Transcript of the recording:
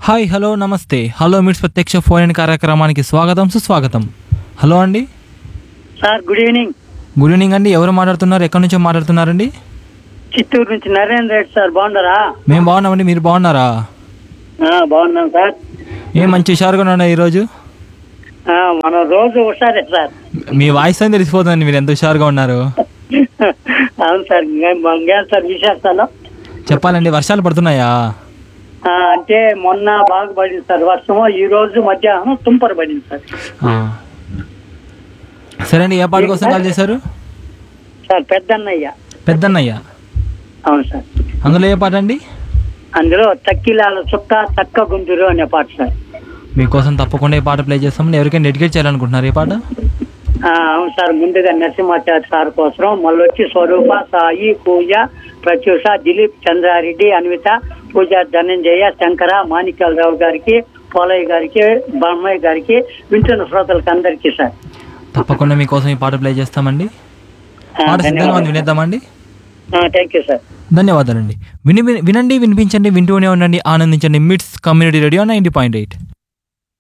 Hi hello నమస్తే hello మిట్స్ ప్రత్యక్ష ఫోన్ ఇన్ కార్యక్రమానికి స్వాగతం సుస్వాగతం హలో అండి sir good evening good evening అండి ఎవరు మాట్లాడుతున్నారు ఎక్కడి నుంచో మాట్లాడుతున్నారండి చిత్తూరు నుంచి నరేంద్ర రెడ్డి సార్ బాగున్నారా మేము బాగున్నామండి మీరు బాగున్నారా ఆ, బాగున్నాం సార్ ఏం మంచి హుషారుగా ఉన్నా ఈరోజు ఆ, మనం రోజు హుషారే సార్ మీ వాయిస్ అని తెలిసిపోతుందండి మీరు ఎంత హుషారుగా ఉన్నారు అవును సార్ ఇంకేం- ఇంకేం సార్ విశేషాలు చెప్పాలండి వర్షాలు పడుతున్నాయా ఆ, అంటే మొన్న బాగా పడింది సార్ వర్షము ఈ రోజు మధ్యాహ్నం తుంపర పడింది సార్ ఆ. సరే అండి ఏ పాట కోసం కాల్ చేశారు సార్ పెద్దన్నయ్య పెద్దన్నయ్య అవును సార్ అందులో ఏ పాట అండి అందులో తక్కిలాల చుక్క తక్క గుంజురు అనే పాట సార్ మీకోసం తప్పకుండా ఈ పాట ప్లే చేస్తామండి ఎవరికైనా డెడికేట్ చేయాలనుకుంటున్నారు ఈ పాట ఆ, అవును సార్ ముందుగా నరసింహాచార్య సార్ కోసం మళ్ళీ వచ్చి స్వరూప సాయి పూజ ప్రత్యూష దిలీప్ చంద్రారెడ్డి అన్విత పూజ ధనంజయ శంకర మాణిక్యాలరావు గారికి పోలయ్య గారికి బ్రహ్మయ్య గారికి వింటున్న శ్రోతలకు అందరికీ సార్ తప్పకుండా మీకోసం ఈ పాట ప్లే చేస్తామండి ఆ, పాట సిద్ధంగా ఉంది ధన్యవాదాలు వినేద్దామండి థ్యాంక్ యూ సార్ ధన్యవాదాలండి విని విని- వినండి వినిపించండి వింటూనే ఉండండి ఆనందించండి MITS community radio ninety point eight